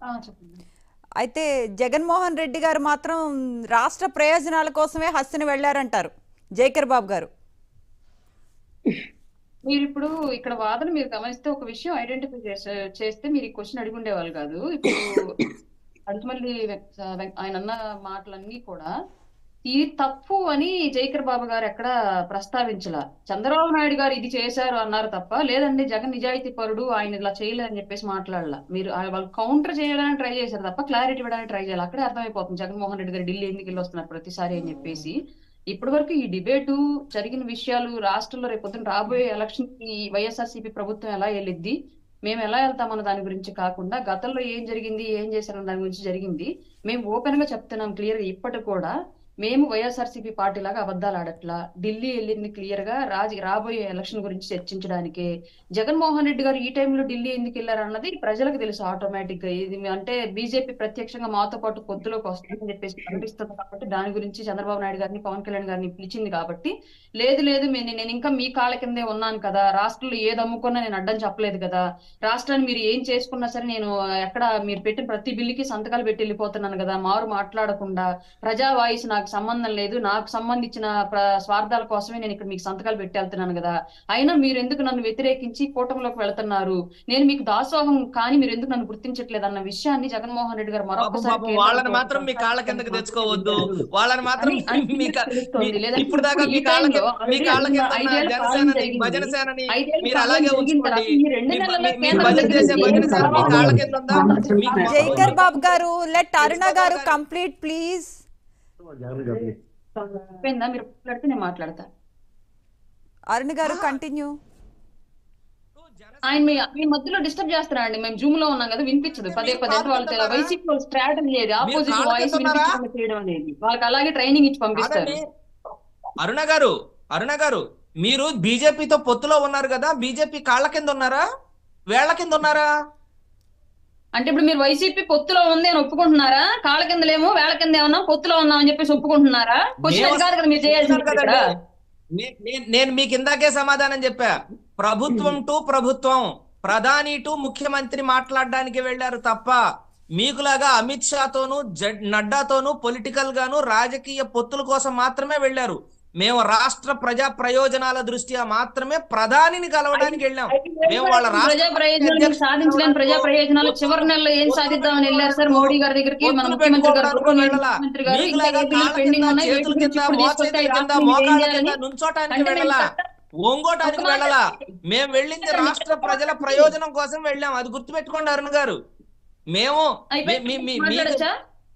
ఆ, చెప్పండి అయితే జగన్మోహన్ రెడ్డి గారు మాత్రం రాష్ట్ర ప్రయోజనాల కోసమే హస్తిని వెళ్ళారంటారు జైకర్ బాబు గారు మీరు ఇప్పుడు ఇక్కడ వాదన మీరు గమనిస్తే ఒక విషయం ఐడెంటిఫై చేస్తే మీరు ఈ క్వశ్చన్ అడిగి ఉండేవాళ్ళు కాదు ఇప్పుడు అడుగుమల్లి ఆయన అన్న మాటలన్నీ కూడా ఇది తప్పు అని జైకర్ బాబు గారు ఎక్కడ ప్రస్తావించలా చంద్రబాబు నాయుడు గారు ఇది చేశారు అన్నారు తప్ప లేదండి జగన్ నిజాయితీ పరుడు ఆయన ఇలా చేయలేదని చెప్పేసి మాట్లాడలా మీరు ఆ- వాళ్ళు కౌంటర్ చేయడానికి ట్రై చేశారు తప్ప క్లారిటీ ఇవ్వడానికి ట్రై చేయాలి అక్కడే అర్థమైపోతుంది జగన్మోహన్ రెడ్డి గారు ఢిల్లీ ఎందుకు వెళ్ళి వస్తున్నారు ప్రతిసారి అని చెప్పేసి ఇప్పటి వరకు ఈ డిబేటు జరిగిన విషయాలు రాష్ట్రంలో రేపు పొద్దున రాబోయే ఎలక్షన్ కి వైఎస్ఆర్సీపీ ప్రభుత్వం ఎలా వెళ్ళిద్ది మేము ఎలా వెళ్తామన్న దాని గురించి కాకుండా గతంలో ఏం జరిగింది ఏం చేశారన్న దాని గురించి జరిగింది మేము ఓపెన్ గా చెప్తున్నాం క్లియర్ గా ఇప్పటికి కూడా మేము వైఎస్ఆర్సీపీ పార్టీ లాగా అబద్ధాలు ఆడట్లా ఢిల్లీ వెళ్ళింది క్లియర్ గా రాజ రాబోయే ఎలక్షన్ గురించి చర్చించడానికే జగన్మోహన్ రెడ్డి గారు ఈ టైంలో ఢిల్లీ ఎందుకు వెళ్ళారు అన్నది ప్రజలకు తెలుసు ఆటోమేటిక్ గా ఇది అంటే బీజేపీ ప్రత్యక్షంగా మాతో పాటు పొత్తులోకి వస్తుందని చెప్పేసి ప్రకటిస్తుంది కాబట్టి దాని గురించి చంద్రబాబు నాయుడు గారిని పవన్ కళ్యాణ్ గారిని పిలిచింది కాబట్టి లేదు లేదు మే- నేను ఇంకా మీ కాళ్ళ కిందే ఉన్నాను కదా రాష్ట్రంలో ఏది అమ్ముకున్నా నేను అడ్డం చెప్పలేదు కదా రాష్ట్రాన్ని మీరు ఏం చేసుకున్నా సరే నేను ఎక్కడ మీరు పెట్టిన ప్రతి బిల్లుకి సంతకాలు పెట్టి వెళ్ళిపోతున్నాను కదా మారు మాట్లాడకుండా ప్రజా వాయిస్ నాకు సంబంధం లేదు నాకు సంబంధించిన ప్ర- స్వార్థాల కోసమే నేను ఇక్కడ మీకు సంతకాలు పెట్టి వెళ్తున్నాను కదా అయినా మీరు ఎందుకు నన్ను వ్యతిరేకించి కూటమిలోకి వెళ్తున్నారు నేను మీకు దాసోహం కానీ మీరు ఎందుకు నన్ను గుర్తించట్లేదు అన్న విషయాన్ని జగన్మోహన్ రెడ్డి గారు పాపం మరొకసారి పాపం కేంద్ర వాళ్ళని ప్రభుత్వం మాత్రం మీ కాళ్ళ కిందకి తెచ్చుకోవద్దు వాళ్ళని మాత్రం అని- అని మీ కా- తెలుస్తోంది. మీ- లేదంటే ఇప్పుడు దాకా మీ ఈ కాళ్ళ టైంలో కింద మీ already కాళ్ళ కింద ఉన్న ఐదేళ్ల కాలం జనసేనని జరిగింది. భజన సేనని ఐదేళ్ల మీరు కాలం అలాగే జరిగిన ఉంచుకోండి తర్వాత ఈ రెండు మీ- నెలల్లో మీ- మీ కేంద్రం భజన దగ్గర చేసే ఏం భజన సేన మీ కావాలి? కాళ్ళ కింద ఉందా మీకు జైకర్ బాబు గారు లెట్ అరుణ గారు కంప్లీట్ ప్లీజ్ అయిపోయిందా మీరు మాట్లాడితే నేను మాట్లాడతా అరుణ గారు కంటిన్యూ ఆయన మీ మీ మధ్యలో డిస్టర్బ్ చేస్తున్నారండి మేము జూమ్ లో ఉన్నాం కదా వినిపించదు పదే పదే అంటే వాళ్ళకి కాదు వైసీపీ వాళ్ళ స్ట్రాటజీ లేదు ఆపోజిట్ కాళ్ళ వాయిస్ కింద ఉన్నారా? వినిపించకుండా చేయడం అనేది వాళ్ళకి అలాగే ట్రైనింగ్ ఇచ్చి పంపిస్తారు కాదండి. అరుణ గారు అరుణ గారు మీరు బీజేపీతో పొత్తులో ఉన్నారు కదా బీజేపీ కాళ్ళ కింద ఉన్నారా వేళ్ల కింద ఉన్నారా అంటే ఇప్పుడు మీరు వైసీపీ పొత్తులో ఉంది అని ఒప్పుకుంటున్నారా కాళ్ళ కిందలేమో వేళ కింద ఏమన్నా పొత్తులో ఉన్నాం అని చెప్పేసి ఒప్పుకుంటున్నారా క్వశ్చన్ అది కాదు కదా మీరు చేయాల్సింది చెప్తాను ఇక్కడ కదండి. నే- నే- నేను మీకు ఇందాకే సమాధానం చెప్పా ప్రభుత్వం టు ప్రభుత్వం ప్రధాని టు ముఖ్యమంత్రి మాట్లాడడానికి వెళ్ళారు తప్ప మీకులాగా అమిత్ షాతోను జడ్ నడ్డాతోను పొలిటికల్ గాను రాజకీయ పొత్తుల కోసం మాత్రమే వెళ్ళారు మేము రాష్ట్ర ప్రజా ప్రయోజనాల దృష్ట్యా మాత్రమే ప్రధానిని కలవడానికి వెళ్ళాం మేము వాళ్ళ రాష్ట్ర ప్రజా ప్రయోజనాలు మీరు సాధించలేని ప్రజా ప్రయోజనాలు చివరి నెలలో ఏం సాధిద్దామని వెళ్ళారు సార్ మోడీ గారి దగ్గరికి మన పొత్తులు ముఖ్యమంత్రి గారు పెట్టుకోవడానికి గౌరవనీయ వెళ్ళాలా? ముఖ్యమంత్రి గారు ఇంకా మీకులాగా ఏ బిల్లు కాళ్ళ పెండింగ్ కింద, ఉన్నాయి చేతుల వీటి గురించి కింద, ఇప్పుడు తీసుకొస్తే మోచేతుల ఈ కింద, రాష్ట్రం ఏం మోకాళ్ళ కింద చేయాలని నుంచోటానికి అంటే వెళ్ళాలా మేము ఒంగోటానికి ఒక మాట వెళ్ళాలా చెప్పండి. మేము వెళ్ళింది రాష్ట్ర ప్రజల ప్రయోజనం కోసం వెళ్ళాం అది గుర్తుపెట్టుకోండి అరుణ్ గారు మేము మీ- అయిపోయింది. మీ- మీ- మీకు మాట్లాడచ్చా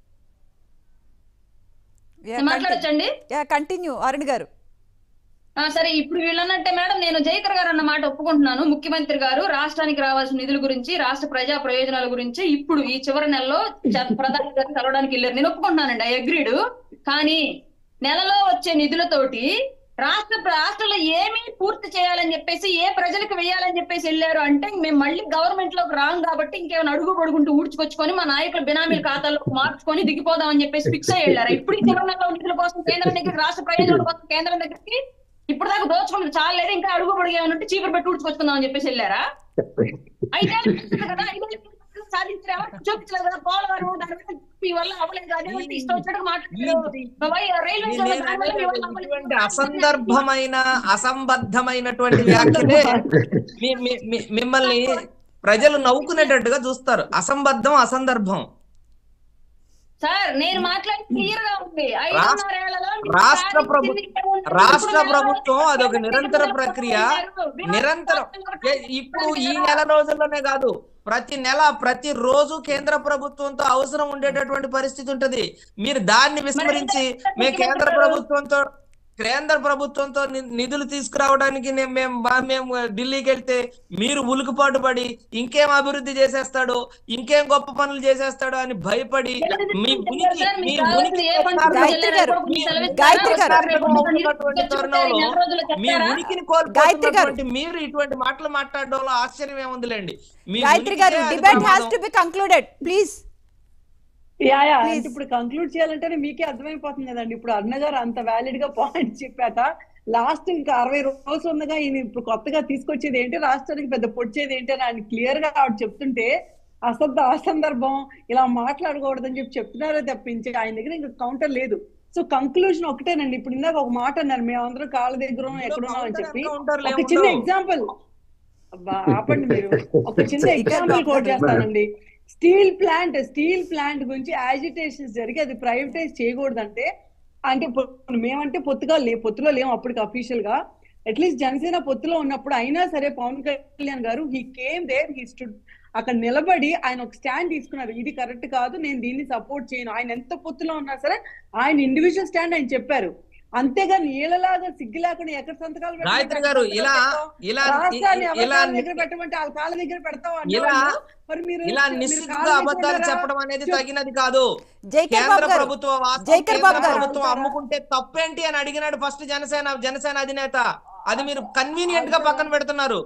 మాట్లాడచ్చండి కంటిన్యూ అరుణ్ గారు ఆ సరే ఇప్పుడు వీళ్ళనంటే మేడం నేను జైకర్ గారు అన్న మాట ఒప్పుకుంటున్నాను ముఖ్యమంత్రి గారు రాష్ట్రానికి రావాల్సిన నిధుల గురించి రాష్ట్ర ప్రజా ప్రయోజనాల గురించి ఇప్పుడు ఈ చివరి నెలలో చ- ప్రధాని గారిని కలవడానికి వెళ్ళారు నేను ఒప్పుకుంటున్నానండి ఐ అగ్రీడ్ కానీ నెలలో వచ్చే నిధులతోటి రాష్ట్ర రాష్ట్రంలో ఏమి పూర్తి చేయాలని చెప్పేసి ఏ ప్రజలకు వేయాలని చెప్పేసి వెళ్ళారు అంటే మేము మళ్ళీ గవర్నమెంట్ లోకి రాం కాబట్టి ఇంకేమైనా అడుగు పడుకుంటూ ఊడ్చుకొచ్చుకొని మా నాయకుల బినామీల ఖాతాలో మార్చుకొని దిగిపోదామని చెప్పేసి ఫిక్స్ అయ్యి వెళ్ళారు ఇప్పుడు ఈ చివరి నెలలో నిధుల కోసం కేంద్రం దగ్గరికి రాష్ట్ర ప్రయోజనాల కోసం కేంద్రం దగ్గరికి ఇప్పుడు దాకా దోచుకుంటే చాలా లేదు ఇంకా అడుగు పొడిగా ఉంటే చీపురు పెట్టి ఊడ్చుకొచ్చుకుందాం అని చెప్పేసి వెళ్ళారా ఐదేళ్ళు ఉంటుంది కదా ఐదేళ్ళు సాధించారా చూపించలేదు కదా పోలవరం దాని మీద మీ వల్ల అవ్వలేదు అదే అంటే ఇష్టం వచ్చినట్టు మాట్లాడారు వై- రైల్వే జోన్ నేను దాని వల్ల మీ వల్ల అనేది అవ్వలేదు. ఇటువంటి అసందర్భమైన అసంబద్ధమైనటువంటి వ్యాఖ్యలే మీ- మీ- మీ- మిమ్మల్ని ప్రజలు నవ్వుకునేటట్టుగా చూస్తారు అసంబద్ధం అసందర్భం సార్ నేను మాట్లాడి క్లియర్ గా ఉంది ఐదున్నరేళ్లలో మీరు రాష్ట్ర సాధించింది ప్రభు- ఏముంది? రాష్ట్ర ఇప్పుడు ప్రభుత్వం నెలలో అదొక నిరంతర ప్రక్రియ నిరంతరం ఏ- ఇప్పుడు ఈ నెల రోజుల్లోనే కాదు ప్రతి నెల ప్రతి రోజు కేంద్ర ప్రభుత్వంతో అవసరం ఉండేటటువంటి పరిస్థితి ఉంటది మీరు దాన్ని విస్మరించి మేము కేంద్ర ప్రభుత్వంతో కేంద్ర ప్రభుత్వంతో ని- నిధులు తీసుకురావడానికి నే- మేము బా- మేము ఢిల్లీకి వెళ్తే మీరు ఉలుకుపాటు పడి ఇంకేం అభివృద్ధి చేసేస్తాడు ఇంకేం గొప్ప పనులు చేసేస్తాడు అని భయపడి మీ ఉనికి మీ ఉనికి గాయత్రి గారు, గాయత్రి గారు. ఉన్నటువంటి తరుణంలో మీ ఉనికిని గాయత్రి గారు. కోల్పోతున్నటువంటి మీరు ఇటువంటి మాటలు మాట్లాడడంలో ఆశ్చర్యం ఏముందిలేండి మీ గాయత్రి ఉనికికే గారు అది డిబేట్ హ్యాస్ ప్రమాదం. To be concluded please yeah yeah Please. అంటే ఇప్పుడు కంక్లూడ్ చేయాలంటేనే మీకే అర్థమైపోతుంది కదండి ఇప్పుడు అరుణ గారు అంత వ్యాలిడ్ గా పాయింట్ చెప్పాక లాస్ట్ ఇంకా అరవై రోజులు ఉండగా ఈయన ఇప్పుడు కొత్తగా తీసుకొచ్చేది ఏంటి రాష్ట్రానికి పెద్ద పొడిచేది ఏంటి అని ఆయన క్లియర్ గా ఆవిడ చెప్తుంటే అసలు ఆ సందర్భం ఇలా మాట్లాడకూడదని చెప్పి చెప్తున్నారే తప్పించి ఆయన దగ్గర ఇంకా కౌంటర్ లేదు సో కంక్లూజన్ ఒకటేనండి ఇప్పుడు ఇందాక ఒక మాట అన్నారు మేము అందరం కాళ్ళ దగ్గర ఉన్నాం, ఎక్కడ ఉన్నాం అని చెప్పి కౌంటర్లు ఒక చిన్న ఏముండవు. ఎగ్జాంపుల్ ఆపండి మీరు ఒక చిన్న జైకర్ ఎగ్జాంపుల్ బాబు కోట్ గారు. చేస్తానండి స్టీల్ ప్లాంట్ స్టీల్ ప్లాంట్ గురించి యాజిటేషన్స్ జరిగి అది ప్రైవేటైజ్ చేయకూడదంటే అంటే పొ- మేమంటే పొత్తుగా లే పొత్తులో లేము అప్పటికి అఫీషియల్ గా అట్లీస్ట్ జనసేన పొత్తులో ఉన్నప్పుడు అయినా సరే పవన్ కళ్యాణ్ గారు he came there he stood అక్కడ నిలబడి ఆయన ఒక స్టాండ్ తీసుకున్నారు ఇది కరెక్ట్ కాదు నేను దీన్ని సపోర్ట్ చేయను ఆయన ఎంత పొత్తులో ఉన్నా సరే ఆయన ఇండివిజువల్ స్టాండ్ ఆయన చెప్పారు అంతేగాని ఏళ్ళలాగా సిగ్గు లేకుండా ఎక్కడ సంతకాలు పెట్టమంటే గాయత్రి అక్కడ గారు సంతకాలు ఇలా పెట్టాం. ఇలా రాష్ట్రాన్ని ఎవరి ఇలా కాళ్ళ దగ్గర పెట్టమంటే వాళ్ళ కాళ్ళ దగ్గర పెడతాం ఇలా అన్నవాళ్ళు మరి మీరు ఇలా మీరు నిశ్చితగా కాళ్ళ దగ్గర అబద్ధాలు ఉన్నారా? చెప్పడం అనేది చెప్- తగినది కాదు జైకర్ కేంద్ర బాబు గారు ప్రభుత్వ వాస్తవం జైకర్ కేంద్ర బాబు గారు. ప్రభుత్వం అమ్ముకుంటే తప్పేంటి అని అడిగినాడు ఫస్ట్ జనసేన జనసేన అధినేత అది మీరు కన్వీనియంట్ గా పక్కన పెడుతున్నారు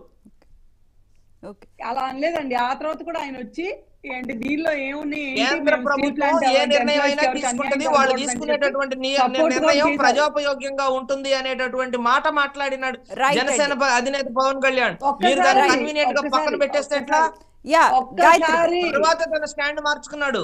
ఓకే అలా అనలేదండి ఆ తర్వాత కూడా ఆయన వచ్చి ఏంటి దీనిలో ఏమున్నాయి ఏంటి? కేంద్ర మేము steel ప్రభుత్వం plant ఏ ఎవరికి నిర్ణయం అయినా ఎవరికి తీసుకుంటుంది అన్యాయం వాళ్ళు జరగకూడదని తీసుకునేటటువంటి ని- support కూడా నిర్ణయం చేశారు. ప్రజోపయోగ్యంగా ఉంటుంది అనేటటువంటి మాట మాట్లాడినాడు Right జనసేన ప- అధినేత పవన్ కళ్యాణ్ ఒక్కసారి- మీరు దాన్ని Right. కన్వీనియంట్ గా పక్కన ఒక్కసారి- పెట్టేస్తే ఎట్లా యా గాయత్రి ఒక్కసారి తర్వాత తన స్టాండ్ మార్చుకున్నాడు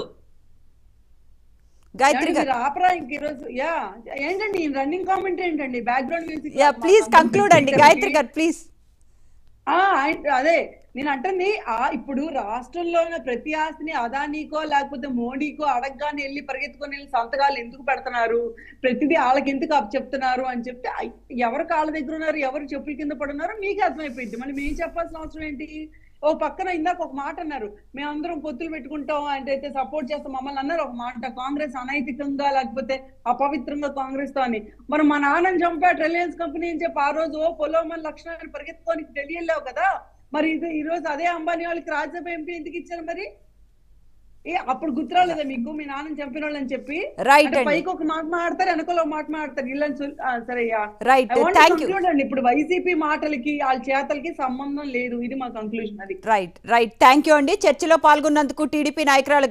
గాయత్రి ఏమండి, గారు మీరు ఆపరా ఇంక ఈరోజు యా ఏంటండి రన్నింగ్ కామెంట్ ఏంటండి background music yeah please conclude అండి గాయత్రి గారు ప్లీజ్ ఆ ఆయన- అదే నేను అంటుంది ఆ ఇప్పుడు రాష్ట్రంలో ఉన్న ప్రతి ఆస్తిని అదానీకో లేకపోతే మోడీకో అడగగానే వెళ్ళి పరిగెత్తుకొని వెళ్ళి సంతకాలు ఎందుకు పెడుతున్నారు ప్రతిదీ వాళ్ళకి ఎందుకు అప్ చెప్తున్నారు అని చెప్తే ఐ- ఎవరు కాళ్ళ దగ్గర ఉన్నారు ఎవరు చెప్పుల కింద పడున్నారో మీకు అర్థమైపోయింది మళ్ళీ మేము చెప్పాల్సిన అవసరం ఏంటి ఓ పక్కన ఇందాక ఒక మాట అన్నారు మేమందరం పొత్తులు పెట్టుకుంటాం అంటే అయితే సపోర్ట్ చేస్తాం మమ్మల్ని అన్నారు ఒక మాట కాంగ్రెస్ అనైతికంగా లేకపోతే అపవిత్రంగా కాంగ్రెస్ తో అని మరి మా నాన్నని చంపాడు రిలయన్స్ కంపెనీ అని చెప్పి ఆ రోజు ఓ పొలోమన్ లక్షణాలు పరిగెత్తుకొని ఢిల్లీ వెళ్ళావు కదా మరి ఇది ఈ రోజు అదే అంబానీ వాళ్ళకి రాజ్యసభ ఎంపీ ఎందుకు ఇచ్చారు మరి ఏ అప్పుడు గుర్తురాలేదా మీకు మీ నాన్న చంపిన వాళ్ళు అని చెప్పి రైట్ అంటే అండి పైకి ఒక మాట మాడతారు వెనకాల ఒక మాట మాడతారు ఇళ్ళని సు- ఆ, సరే అయ్యా right I want to thank you conclude అండి ఇప్పుడు వైసీపీ మాటలకి వాళ్ళ చేతలకి సంబంధం లేదు ఇది మా కంక్లూజన్ అది రైట్ రైట్ థ్యాంక్ యూ అండి చర్చలో పాల్గొన్నందుకు టీడీపీ నాయకురాలు